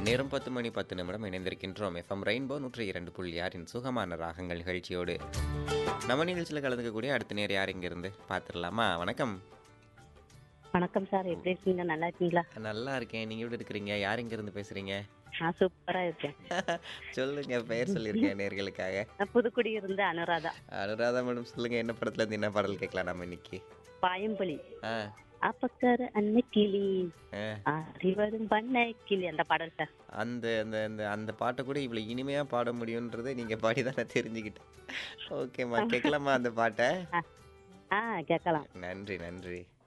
நேரம் பத்து மணி பத்து நிமிடம் இணைந்திருக்கின்றோம் எஃப்எம் ரெயின்போ நூற்றி இரண்டு புள்ளி ஆறின் சுகமான ராகங்கள் நிகழ்ச்சியோடு நம்ம நிகழ்ச்சியில் கலந்துக்கக்கூடிய அடுத்த நேரம் யார் இங்கிருந்து பார்த்துடலாமா வணக்கம் வணக்கம் சார் எப்படி இருக்கீங்க நல்லா இருக்கீங்களா நல்லா இருக்கேன் நீங்கள் எப்படி இருக்கிறீங்க யார் இங்கிருந்து பேசுகிறீங்க நான் சூப்பரா இருக்கேன் சொல்லுங்க பெயர் சொல்லியிருக்கேன் நேர்களுக்காக நான் புதுக்குடி இருந்து அனுராதா அனுராதா மேடம் சொல்லுங்க என்ன படத்துல இருந்து என்ன பாடல் கேட்கலாம் நம்ம இன்னைக்கு பாயம்பலி ஆ அப்பக்கர் அன்னை கிளி ஆ. அறிவரும் பண்ண கிளி அந்த பாடல் சார் அந்த அந்த அந்த அந்த பாட்டை கூட இவ்வளோ இனிமையாக பாட முடியுன்றதை நீங்கள் பாடி தான் நான் தெரிஞ்சுக்கிட்டேன் ஓகேம்மா கேட்கலாமா அந்த பாட்டை ஆ கேட்கலாம் நன்றி நன்றி